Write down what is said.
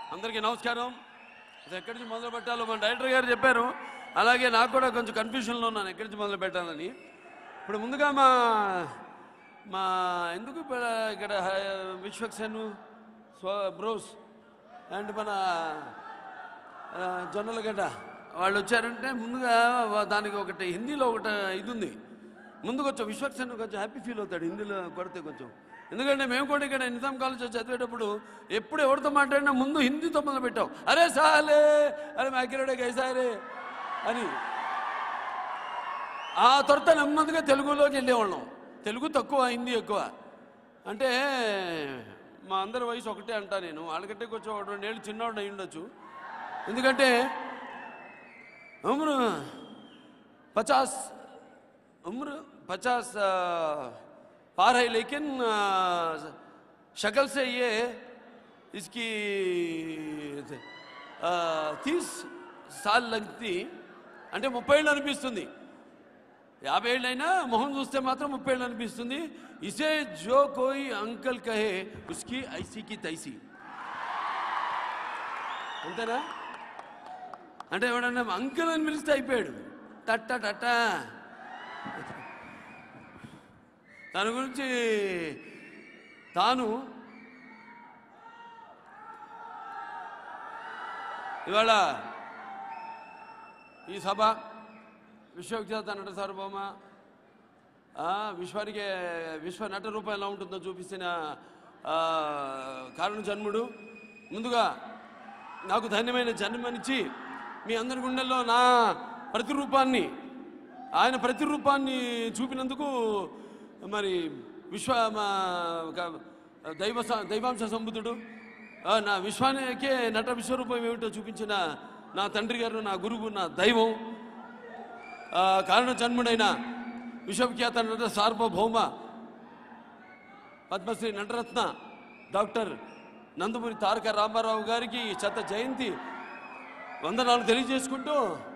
అందరికీ నమస్కారం ఇది ఎక్కడి నుంచి మొదలు పెట్టాలో మన డైరెక్టర్ గారు చెప్పారు అలాగే నాకు కూడా కొంచెం కన్ఫ్యూషన్లో ఉన్నాను ఎక్కడి నుంచి మొదలు పెట్టాలని ఇప్పుడు ముందుగా మా మా ఎందుకు ఇక్కడ ఇక్కడ విశ్వక్సేన్ స్వ బ్రోస్ అండ్ మన ఆ, జొన్నలగడ్డ వాళ్ళు వచ్చారంటే ముందుగా వా- దానికి ఒకటి హిందీలో ఒకటి ఇది ఉంది ముందు కొంచెం విశ్వక్సేన్ కొంచెం హ్యాపీ ఫీల్ అవుతాడు హిందీలో కొడితే కొంచెం ఎందుకంటే మేము కూడా ఇక్కడ నిజాం కాలేజ్ చదివేటప్పుడు ఎప్పుడు ఎవరితో మాట్లాడినా ముందు హిందీతో మొదలు పెట్టాం అరే సాలే అరే మాకిరడే గైసారే అని ఆ తర్వాత నెమ్మదిగా తెలుగులోకి వెళ్ళేవాళ్ళం తెలుగు తక్కువ హిందీ ఎక్కువ అంటే మా అందరి వయసు ఒకటే అంటా నేను వాళ్ళకంటే కొంచెం ఒక రెండేళ్ళు చిన్నవాడు అయి ఉండొచ్చు ఎందుకంటే ఉమ్రు పచాస్ उम्र पचास आ, पार है लेकिन आ, शक्ल से ये इसकी तीस సాల్ లంగ్తి అంటే ముప్పై ఏళ్ళు అనిపిస్తుంది యాభై ఏళ్ళైనా మొహం చూస్తే మాత్రం ముప్పై ఏళ్ళు అనిపిస్తుంది ఇసే జో కోయి అంకల్ కహే ఉస్కి ఐసీకి తైసీ అంతేనా అంటే ఎవడన్నా అంకుల్ అని పిలిస్తే అయిపోయాడు టట్ట టట్ట తన గురించి తాను ఇవాళ ఈ సభ విశ్వవిఖ్యాత నట సార్వభౌమ ఆ, విశ్వానికి విశ్వ నట రూపం ఎలా ఉంటుందో చూపిస్తున్న ఆ, కారణ జన్ముడు ముందుగా నాకు ధన్యమైన జన్మనిచ్చి మీ అందరి గుండెల్లో నా ప్రతిరూపాన్ని ఆయన ప్రతిరూపాన్ని చూపినందుకు మరి విశ్వ మా క- దైవ స- దైవాంశ సంబుద్ధుడు ఆ, నా విశ్వానికే నట విశ్వరూపం ఏమిటో చూపించిన నా తండ్రి గారు నా గురువు నా దైవం ఆ, కారణ జన్ముడైన విశ్వవిఖ్యాత నట సార్వభౌమ పద్మశ్రీ నటరత్న డాక్టర్ నందమూరి తారక రామారావు గారికి శత జయంతి వందనాలు తెలియజేసుకుంటూ